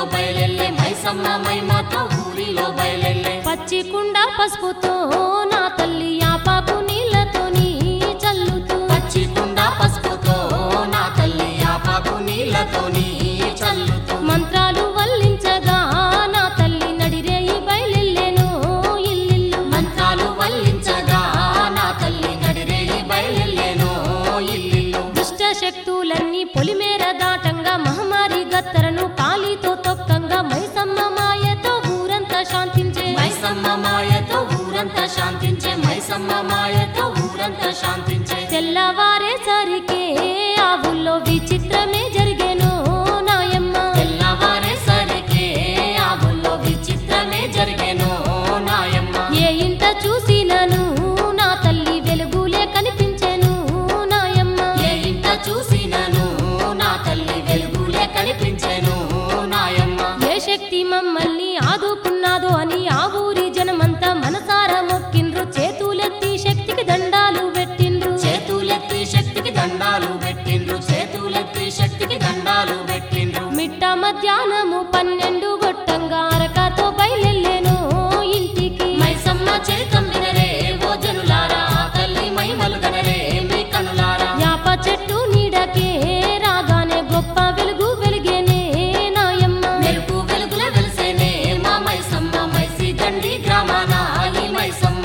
బయలెల్లే మైసమ్మ మైమాతో ఊరిలో బయలెల్లే పచ్చి కుండ పసుపుతో నా తల్లి ఆపాకు నీళ్ళతోని చల్లుతూ పచ్చి కుండ పసుపుతో నా తల్లి ఆపాకు నీళ్ళతోని చల్లుతూ మంత్రాలు వల్లించగా నా తల్లి నడిరేయి బయలెల్లెను ఇల్లిల్లు మంత్రాలు వల్లించగా నా తల్లి నడిరేయి బయలెల్లేనో ఇల్లిల్లు దుష్ట శక్తులన్నీ పొలిమేర దాటంగా మహమ్మారి గత్తరను కాలితో తొక్కంగా మైసమ్మ మాయతో ఊరంతా శాంతించే మైసమ్మ మాయతో ఊరంతా శాంతించే మైసమ్మ మాయతో ఊరంతా శాంతించే తెల్లవారేసరికే ఆ ఊళ్ళో విచిత్రమే జరిగేను నాయమ్మ తెల్లవారేసరికే ఆ ఊళ్ళో విచిత్రమే జరిగేనో నాయమ్మ ఏ ఇంట చూసినను నా తల్లి వెలుగులే కనిపించెను నాయమ్మ ఏ ఇంట చూసినను నా తల్లి వెలుగులే కనిపించెను నాయమ్మ ఏ శక్తి మమ్మల్ని ఆదుకున్నాదో అని ఆ ఊరి జనమంతా మనసారా మొక్కిండ్రు చేతులెత్తి శక్తికి దండాలు పెట్టిండ్రు చేతులెత్తి శక్తికి దండాలు పెట్టిండ్రు చేతులెత్తి శక్తికి దండాలు పెట్టిండ్రు మిట్ట మధ్యాహ్నము పన్నెండు గొట్టంగా అరకతో బయలెళ్ళేను ఇంటికి మైసమ్మ చరితం వినరే ఓ జనులారా ఆ తల్లి మహిమలు గనరే మీ కనులారా యాప చెట్టు నీడకే రాగానే గొప్ప వెలుగు వెలిగేనే నాయమ్మ మెరుపు వెలుగుల వెలిసేనే మా మైసమ్మ మైసి గండి గ్రామాన ఈ మైసమ్మ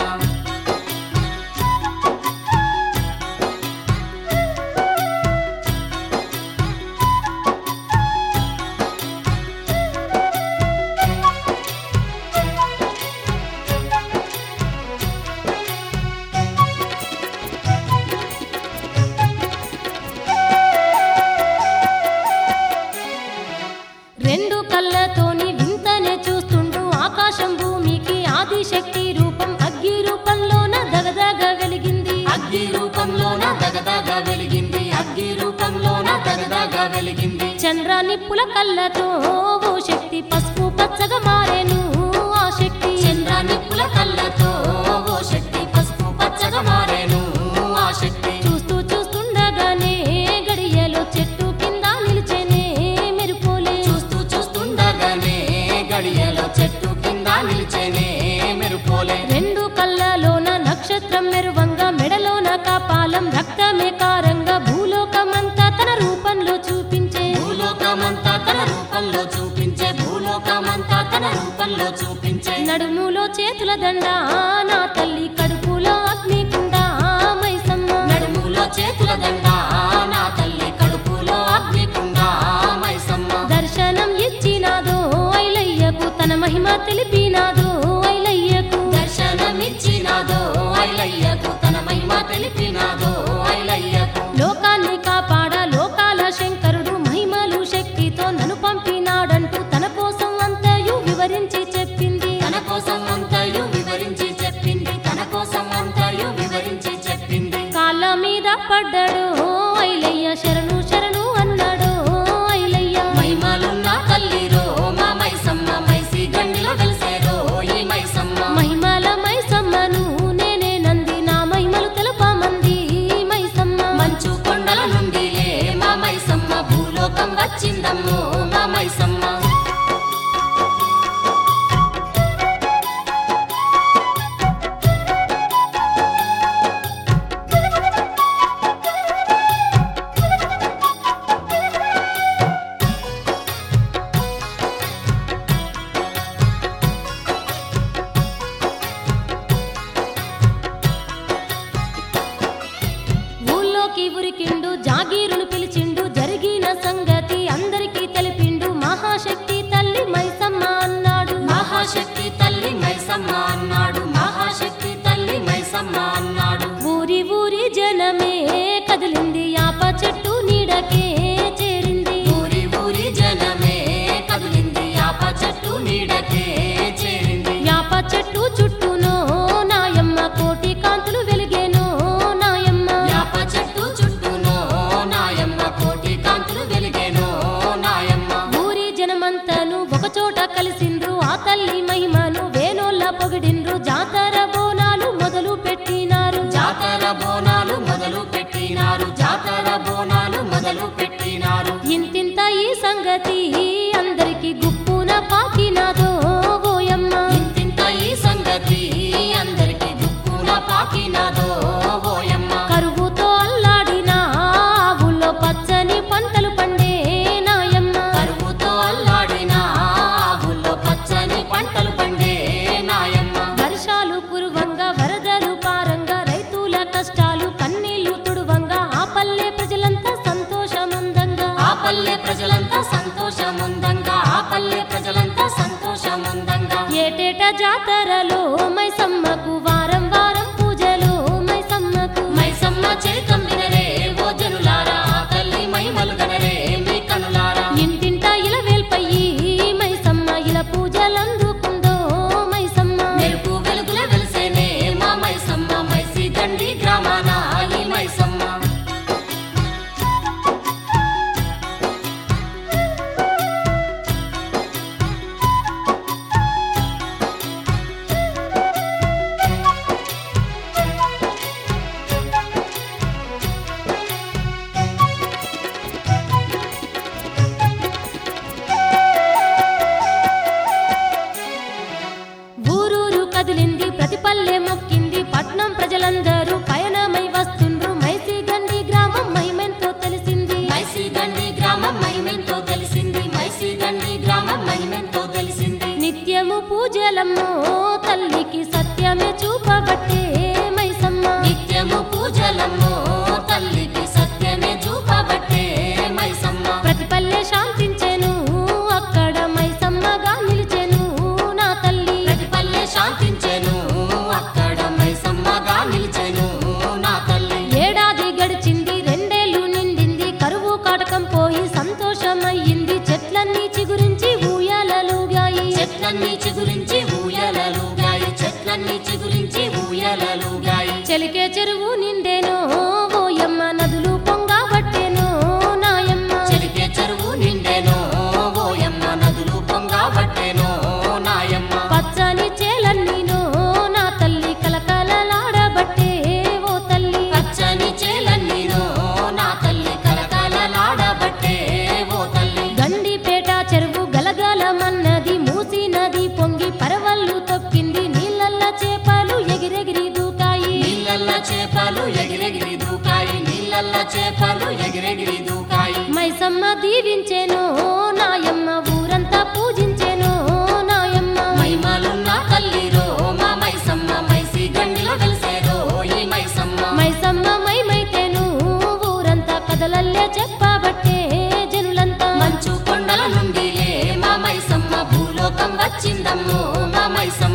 రెండు కళ్ళతోని వింతనే చూస్తుండు ఆకాశం భూమికి ఆదిశక్తి రూపం అగ్గి రూపంలోన దగదగ వెలిగింది అగ్గి రూపంలోన దగదగ వెలిగింది అగ్గి రూపంలోన దగదగ వెలిగింది చంద్ర నిప్పుల కళ్ళతో ఓ శక్తి పసుపు పచ్చగా మారేను ఆ శక్తి చంద్ర నిప్పుల కళ్ళతో ఓ శక్తి పసుపు పచ్చగా మారేను ఆ శక్తి చూస్తూ చూస్తుండగానే గడియలో చెట్టు కింద నిలిచేనే మెరుపోలే చూస్తూ చూస్తుండగానే గడియలో చెట్టు కింద నిలిచేనే మెరుపోలే రెండు కళ్ళలోన నక్షత్రం మెరువంగా మెడలోన కాపాలం రక్తమే కారంగా భూలోకమంతా తన రూపంలో చూపించే భూలోకమంతా తన రూపంలో చూపించే భూలోకమంతా తన రూపంలో చూపించే నడుములో చేతుల దండ నా తల్లి కడుపులో అగ్నికుండ మైసమ్మ నడుములో చేతుల దండ నా తల్లి కడుపులో అగ్నికుండ మైసమ్మ దర్శనం ఇచ్చినాదో ఐలయ్యకు తన మహిమ తెలిపినాదో ఐలయ్యకు దర్శనమిచ్చినాదో ఐలయ్యకు తన మహిమ తెలిపినాదో ఐలయ్యకు లోకాన్ని కాపాడ లోకాల శంకరుడు మహిమలు శక్తితో నన్ను పంపినాడంటూ తన కోసం అంతయు వివరించి చెప్పింది తన కోసం అంతయు వివరించి చెప్పింది తన కోసం అంతయు వివరించి చెప్పింది కాళ్ళ మీద పడ్డాడు ఐలయ్య శరణు శరణు అన్నాడు ఐలయ్య మహిమలున్న తల్లిరో మా మైసమ్మ మైసి గండిలో వెలిసేరో ఈ మైసమ్మ మహిమల మైసమ్మను నేనే నంది నా మహిమలు తెలుపమంది మైసమ్మ మంచు కొండల నుండి మా మైసమ్మ భూలోకం వచ్చిందమ్మో మా మైసమ్మ ఊళ్ళోకి ఉరికిండు జాగీరును పిలిచిండు జరిగిన సంగతి అందరికీ తెలిపిండు మహాశక్తి తల్లి మైసమ్మ అన్నాడు మహాశక్తి తల్లి మైసమ్మ అన్నాడు మహాశక్తి తల్లి మైసమ్మ అన్నాడు ఊరి ఊరి జనమే కదిలింది యాప చెట్టు నీడకే చేరింది ఊరి ఊరి జనమే కదిలింది యాప చెట్టు నీడకే చేరింది యాప చెట్టు చుట్టూనో నాయమ్మ కోటి కాంతులు వెలిగేనో నాయమ్మ యాప చెట్టు చుట్టూనో నాయమ్మ కోటి కాంతులు వెలిగేనో నాయమ్మ ఊరి జనమంతను ఒకచోట కలిసిండ్రు ఆ తల్లి మహిమను వేణోళ్ళ పొగిడిండ్రు జాతర బోనాలు మొదలు పెట్టినారు జాతర బోనాలు మొదలు పెట్టినారు జాతర బోనాలు మొదలు పెట్టినారు ఇంతింత ఈ సంగతి అందరికి గుప్పు తాకినాదో ఓయమ్మ కరువుతో అల్లాడిన ఆవుల్లో పచ్చని పంటలు పండే నాయమ్మ కరువుతో అల్లాడిన ఆవుల్లో పచ్చని పంటలు పండే నాయమ్మ వర్షాలు కురువంగా వరదలు పారంగా రైతుల కష్టాలు కన్నీళ్లు తుడువంగా ఆ పల్లె ప్రజలంతా సంతోషముందంగా ఆ పల్లె ప్రజలంతా సంతోషముందంగా ఆ పల్లె ప్రజలంతా సంతోషముందంగా ఏటేటా జాతరలో మైసమ్మకు వారం వారం పూజలు మైసమ్మకు మైసమ్మ చరితం వినరే ఓ జనులారా ఆ తల్లి మహిమలు గనరే మీ కనులారా ఇంటింట ఇలవేల్పయ్యి మైసమ్మ ఇల పూజలందుకుందో మైసమ్మ మెరుపు వెలుగుల వెలిసేనే మా మైసమ్మ మైసి దండి గ్రామాన ఈ మైసమ్మ ఊరూరు కదిలింది ప్రతి పల్లె మొక్కింది పట్నం ప్రజలందరూ పయనమై వస్తుండ్రు మైసి గండి గ్రామం మహిమెంతో తెలిసింది మైసి దండి గ్రామం మహిమెంతో తెలిసింది మైసి దండి గ్రామం మహిమెంతో తెలిసింది నిత్యము పూజలమ్మో తల్లికి సత్యమే చూపబట్టే మైసమ్మ నిత్యము పూజలమ్మో తల్లికి సత్యమే చూపబట్టే మైసమ్మ ప్రతి పల్లె శాంతించెను అక్కడ మైసమ్మగా నిలిచెను నా తల్లి ప్రతి పల్లె శాంతించెను అక్కడ మైసమ్మగా నిలిచెను నా తల్లి ఏడాది గడిచింది రెండేళ్లు నిండింది కరువు కాటకం పోయి సంతోషమయ్యింది చెట్లన్నీ చిగురించి ఊయలలుగాయి చెట్లన్నీ చిగురించి ఊయలలుగాయి చెట్లన్నీ చిగురించి ఊయలలుగాయి చెలికే చెరువు నిండేనో ఓయమ్మ నదులు పొంగబట్టేనో నాయమ్మ చెలికే చెరువు నిండెనో ఓయమ్మ నదులు పొంగబట్టెనో నాయమ్మ పచ్చని చేలన్నీనో నా తల్లి కలకలలాడబట్టే ఓ తల్లి పచ్చని చేలన్నీనో నా తల్లి కలకలలాడబట్టే ఓ తల్లి గండిపేట చెరువు గలగలమన్నది మూసి నది పొంగి పరవళ్ళు తొక్కింది నీళ్ళల్ల చేపలు ఎగిరెగిరి దూకాయి నీళ్ళల్ల చేపలు ఎగిరెగిరి దూకాయి నీళ్ళల్ల చేపలు ఎగిరెగిరి దూకాయి మైసమ్మ దీవించెనో నాయమ్మ ఊరంతా పూజించెనో నాయమ్మ మైమలున్న తల్లిరో మా మైసమ్మ మైసి గండిలో వెలిసేరో ఈ మైసమ్మ మైసమ్మ మైమైతేను ఊరంతా కదలల్లే చెప్పబట్టే జనులంతా మంచు కొండల నుండి లే మా మైసమ్మ భూలోకం వచ్చిందమ్మో మా మైసమ్మ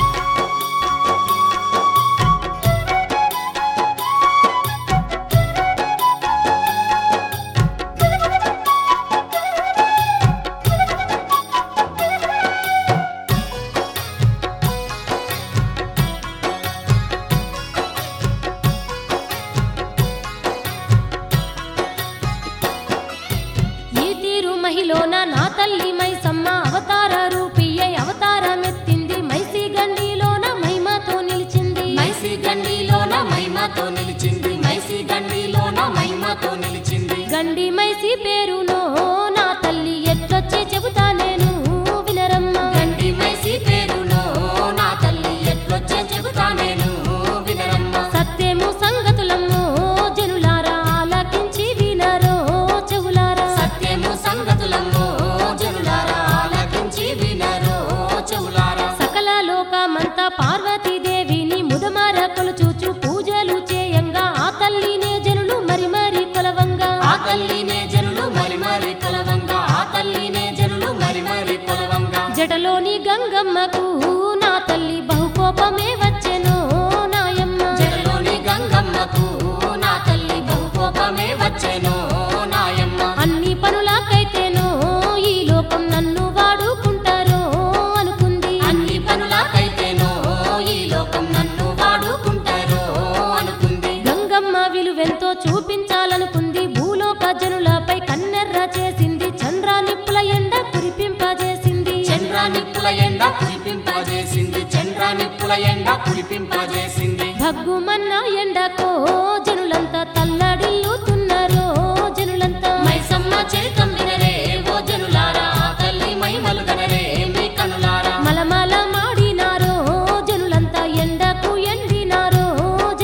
ఈ తీరు మహిలోన నా తల్లి మైసమ్మ అవతార రూపియే అవతారమెత్తింది మైసి గండిలోన మహిమతో నిలిచింది మైసి గండిలోన మహిమతో నిలిచింది మైసి గండిలోన మహిమతో నిలిచింది గండి మైసి పేరునో నా తల్లి ఎట్లొచ్చి చెబుతా నేను వినరమ్మ గండి మైసి పేరునో నా తల్లి ఎట్లొచ్చే చెబుతా నేను వినరమ్మ సత్యము సంగతులమ్మో జనులారా ఆలకించి వినరో చెవులారా సత్యము సంగతులమ్మో జనులారా ఆలకించి వినరో చెవులారా సకల లోకమంతా పార్వతీదేవిని ముదమార కొలుచూచు పూజలు చేయంగా ఆ తల్లినే జనులు మరి మరి కొలవంగా ఆ తల్లినే జనులు మరి మరి కొలవంగా ఆ తల్లినే జనులు మరి మరి కొలవంగా జటలోని గంగమ్మకు నా తల్లి బహుకోపమే వచ్చెనో నాయమ్మ జడలోని గంగమ్మకు నా తల్లి బహుకోపమే వచ్చెనో నాయమ్మ అన్ని పనులకైతేనో ఈ లోకం నన్ను వాడుకుంటారో అనుకుంది అన్ని పనులకైతేనో ఈ లోకం నన్ను వాడుకుంటారో అనుకుంది గంగమ్మ విలువెంతో చూపించాలనుకుంది భూలోక జనులపై కన్నెర్ర చేసింది చంద్ర నిప్పుల ఎండ కురిపింపజేసింది చంద్ర నిప్పుల ఎండ కురిపింపజేసింది చంద్ర నిప్పుల ఎండ కురిపింపజేసింది భగ్గుమన్న ఎండకో జనులంతా తల్లడిల్లుతున్నారో జనులంతా మైసమ్మ చరితం వినరే ఓ జనులారా ఆ తల్లి మహిమలు గనరే మీ కనులారా మలమల మాడినారో జనులంతా ఎండకు ఎండినారో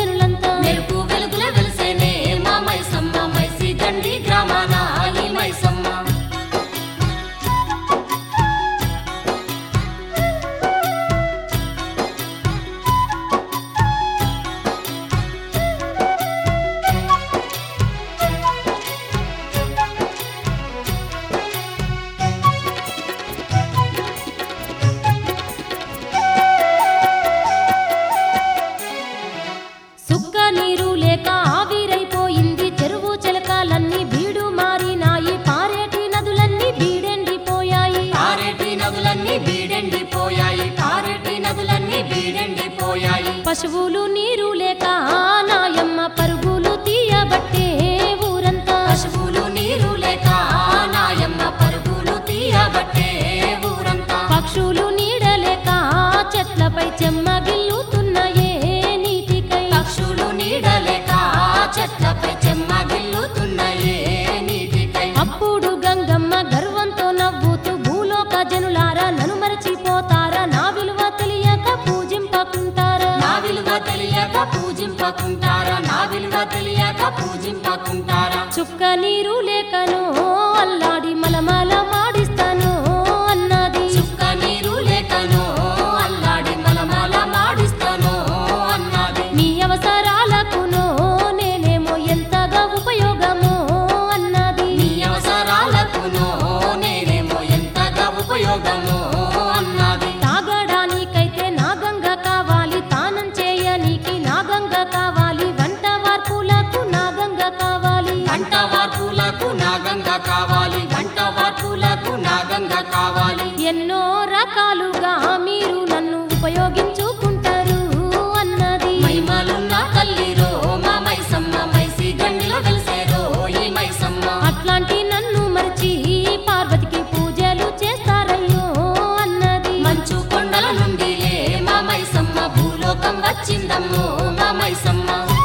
వెలుగుతున్నాయి పశువులు నీరు లేక నాయమ్మ పరుగులు తీయబట్టే ఊరంతా పశువులు నీరు లేక నాయమ్మ పరుగులు తీయబట్టే ఊరంతా పక్షులు నీడలేక చెట్లపై చెమ్మగిల్లుతున్నాయే నీటికై పక్షులు నీడలేక చెట్లపై చెమ్మగిల్లుతున్నాయే నీటికై అప్పుడు గంగమ్మ గర్వంతో నవ్వుతూ భూలోక జనులారా నన్ను మరచిపోతారా నా విలువ తెలియక పూజింపకుంటారా నా విలువ తెలియక పూజింపకుంటారా నా విలువ తెలియక పూజింపకుంటారా చుక్క నీరు లేకను అల్లాడి మలమల మాడిస్తాను అన్నది చుక్క నీరు లేకనో అల్లాడి మలమల మాడిస్తానో అన్నది నీ అవసరాలకునో నేనేమో ఎంతగా ఉపయోగమో అన్నది నీ అవసరాలకునో నేనేమో ఎంతగా ఉపయోగమో అన్నది తాగడానికైతే నా గంగ కావాలి తానం చేయనీకి నా గంగ కావాలి వంట వార్పులకు నా గంగ కావాలి గంట వార్పులకు నాగంగ కావాలి గంట వార్పులకు నాగంగ కావాలి ఎన్నో రకాలుగా మీరు నన్ను ఉపయోగించుకుంటారు అన్నది మైమలున్న తల్లిరో మా మైసమ్మ మైసి గండిలో వెలిసేరో ఈ మైసమ్మ అట్లాంటి నన్ను మరిచి పార్వతికి పూజలు చేస్తారయ్యో అన్నది మంచు కొండల నుండి లే మా మైసమ్మ భూలోకం వచ్చిందమ్మో మా మైసమ్మ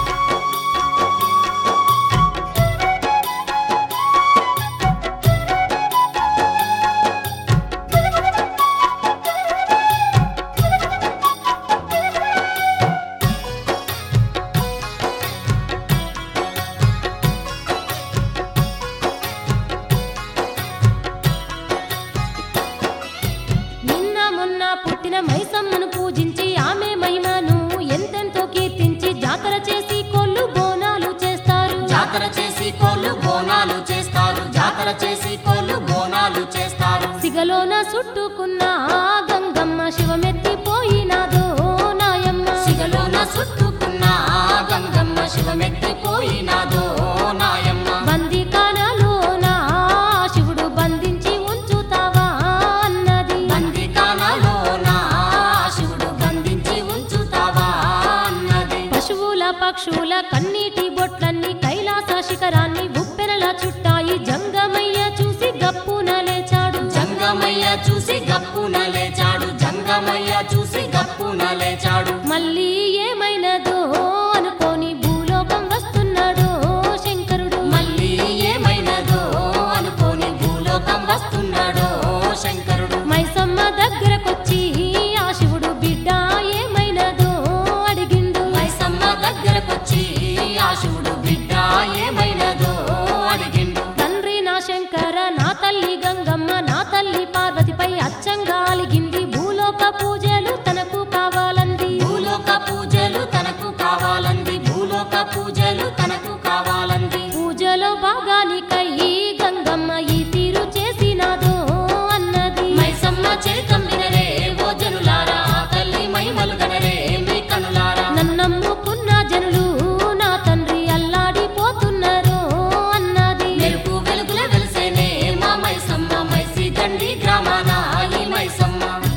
నిన్న మొన్న పుట్టిన మైసమ్మను పూజించి ఆమె మహిమను ఎంతెంతో కీర్తించి జాతర చేసి కోళ్ళు బోనాలు చేస్తారు జాతర చేసి కోళ్ళు బోనాలు చేస్తారు జాతర చేసి కోళ్ళు బోనాలు చేస్తారు సిగలోన చుట్టుకున్న ఆ గంగమ్మ శివమెత్తిపోయినాదో నాయమ్మ సిగలోన చుట్టుకున్న ఆ గంగమ్మ శివమెత్తిపోయినాదో నాయమ్మ బంది కానలోన ఆ శివుడు బంధించి ఉంచుతావా అన్నది బందికానలోన శివుడు బంధించి ఉంచుతావా అన్నది పశువుల పక్షుల కన్నీటి బొట్లన్నీ కైలాస శిఖరాన్ని ఉప్పెనల చుట్టాయి జంగమయ్య చూసి గప్పున లేచాడు జంగమయ్య చూసి గప్పున లేచాడు జంగమయ్య చూసి గప్పున లేచాడు మళ్ళీ ఏమైనదో అనుకోని భూలోకం వస్తున్నాడు శంకరుడు మళ్ళీ ఏమైనదో అనుకోని భూలోకం వస్తున్నాడో శంకరుడు మైసమ్మ దగ్గరకొచ్చి ఆ శివుడు బిడ్డ ఏమైనదో అడిగిండు మైసమ్మ దగ్గరకొచ్చి ఆ శివుడు బిడ్డ ఏమైనదో అడిగిండు తండ్రి నా శంకర నా తల్లి గంగమ్మ నా తల్లి పార్వతిపై అచ్చంగా అలిగింది భూలోక పూజలు తనకు కావాలంది భూలోక పూజలు తనకు కావాలంది భూలోక పూజలు తనకు కావాలంది పూజలో భాగానికై గంగమ్మ ఈ తీరు చేసినాదో అన్నది మైసమ్మ చరితం వినరే ఓ జనులారా ఆ తల్లి మహిమలు గనరే మీ కనులారా నన్నమ్ముకున్న జనులు నా తండ్రి అల్లాడిపోతున్నారు అన్నది మెరుపు వెలుగుల వెలిసేనే మా మైసమ్మ మైసి దండి గ్రామాన ఈ మైసమ్మ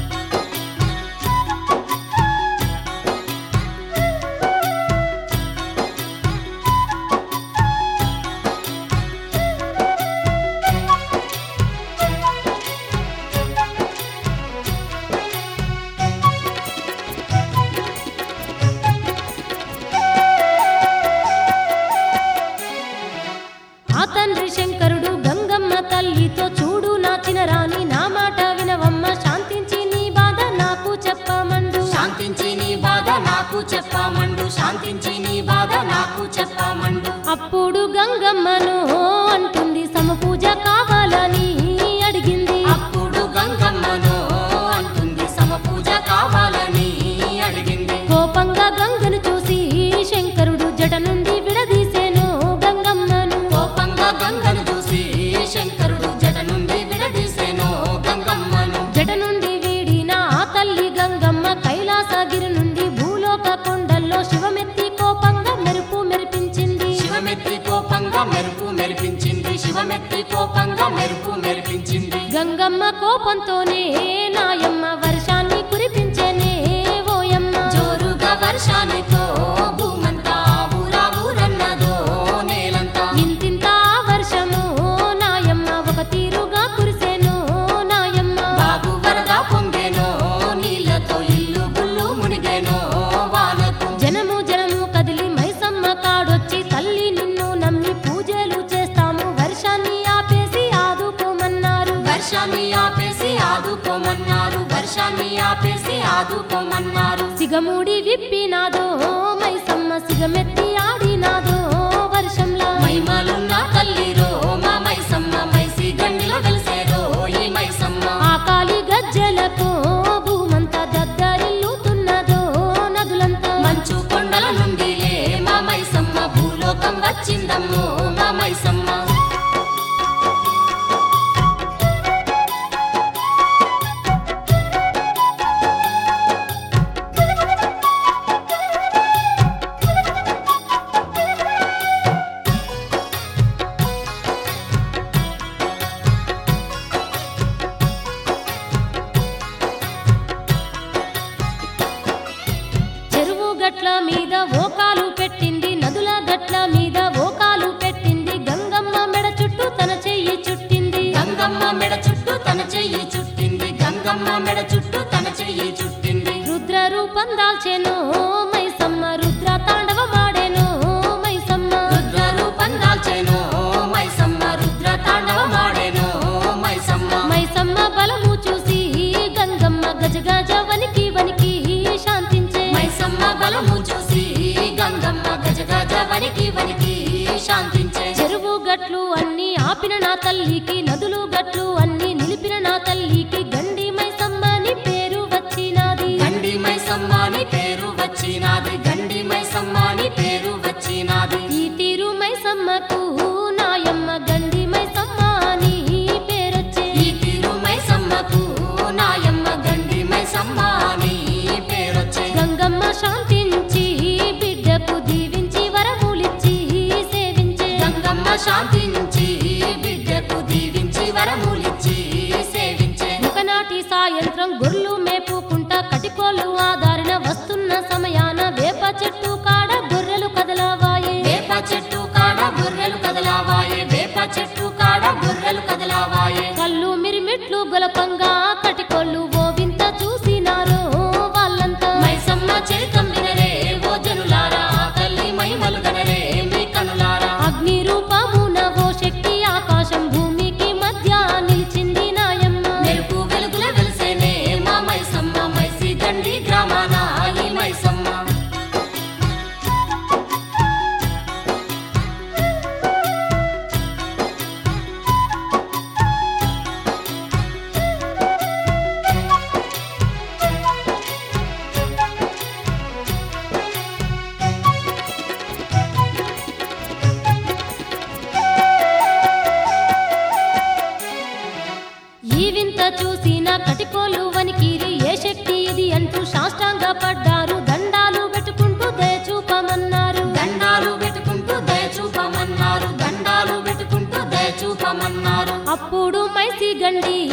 ఆ తండ్రి శంకరుడు గంగమ్మ తల్లితో చూడు నా చినరాని నా మాట వినవమ్మ శాంతించి నీ బాధ నాకు చెప్పమండు శాంతించి నీ బాధ నాకు చెప్పమండు శాంతించి నీ బాధ నాకు చెప్పమండు అప్పుడు గంగమ్మను అంటుంది సమపూజ కావాలని అడిగింది అప్పుడు గంగమ్మను అంటుంది సమపూజ కావాలని అడిగింది కోపంగా గంగను చూసి శంకరుడు జట నుండి విడదీసేను గంగమ్మను కోపంగా గంగను చూసి శంకరుడు జట నుండి విడదీసేనో గంగమ్మను జట నుండి వీడిన ఆ తల్లి గంగమ్మ కైలాసగిరి నుండి భూలోక కొండల్లో శివమెత్తి కోపంగా మెరుపు మెరిపించింది శివమెత్తి కోపంగా మెరుపు మెరిపించింది శివమెత్తి కోపంగా మెరుపు మెరిపించింది గంగమ్మ కోపంతోనే నాయమ్మ వర్షాన్ని కురిపించేనే ఓయమ్మ జోరుగా వర్ష ఆదుకోమన్నారు సిగముడి విప్పినాదో మైసమ్మ సిగమెత్తి ఆడినాదో వర్షంలా మైమలున్న తల్లిరో మా మైసమ్మ మైసి గండిలో వెలిసేరో ఈ మైసమ్మ ఆకాలి గజ్జలతో భూమంతా దద్దరిల్లుతున్నదో నదులంతా మంచు కొండల నుండి లే మా మైసమ్మ భూలోకం వచ్చిందమ్మో మా మైసమ్మ చెరువు గట్ల మీద ఓకాలు పెట్టింది నదుల గట్ల మీద ఓకాలు పెట్టింది గంగమ్మ మెడ చుట్టూ తన చెయ్యి చుట్టింది గంగమ్మ మెడ చుట్టూ తన చెయ్యి చుట్టింది గంగమ్మ మెడ చుట్టూ తన చెయ్యి చుట్టింది రుద్ర రూపం దాల్చెను మైసమ్మ రుద్ర తాండవమాడెను మైసమ్మ రుద్ర రూపం దాల్చెను మైసమ్మ రుద్ర తాండవమాడెను మైసమ్మ మైసమ్మ బలము చూసి గంగమ్మ గజ గజ వనికి వనికి శాంతించే మైసమ్మ బలము చూసి గంగమ్మ గజ గజ వనికి వనికి శాంతించే చెరువు గట్లు అన్ని ఆపిన నా తల్లికి నదులు గట్లు అన్ని నిలిపిన నా తల్లికి గండి మైసమ్మని పేరు వచ్చినది గండి మైసమ్మ అని పేరు వచ్చినాది గండి మైసమ్మ అని పేరు వచ్చినాది ఈ తీరు మైసమ్మకు నాయమ్మ గండి మైసమ్మ అని పేరొచ్చే ఈ తీరు మైసమ్మకు నాయమ్మ గండి మైసమ్మ అని పేరొచ్చే గంగమ్మ శాంతించి బిడ్డకు దీవించి వరములిచ్చి సేవించే గంగమ్మ శాంతించి బిడ్డకు దీవించి వరములిచ్చి సేవించే ఒకనాటి సాయంత్రం గొర్రెలు మేపుకుంటా కటికోలు ఆధారిన వస్తున్న సమయాన వేప చెట్టు కాడ గొర్రెలు కదలవాయే వేప చెట్టు కాడ గొర్రెలు కదలావాయే వేప చెట్టు కాడ గొర్రెలు కదలావాయే కళ్ళు మిరిమిట్లు గొలపంగా కటికోళ్ళు ఓ వింత చూసినారో వాళ్ళంతా మైసమ్మ చరితం వినరే ఓ జనులారా తల్లి మహిమలు గనరే మీ కనులారా అగ్ని రూపమున ఓ శక్తి ఆకాశం భూమికి మధ్య నిలిచింది నాయమ్మ మెరుపు వెలుగుల వెలిసేనే మా మైసమ్మ మైసి గండి గ్రామాన ఈ మైసమ్మ ఈ వింత చూసిన కటికోలు వనికిరి ఏ శక్తి ఇది అంటూ సాష్టాంగ పడ్డారు దండాలు పెట్టుకుంటూ దయచూపమన్నారు దండాలు పెట్టుకుంటూ దయచూపమన్నారు దండాలు పెట్టుకుంటూ దయచూపమన్నారు అప్పుడు మైసి గండి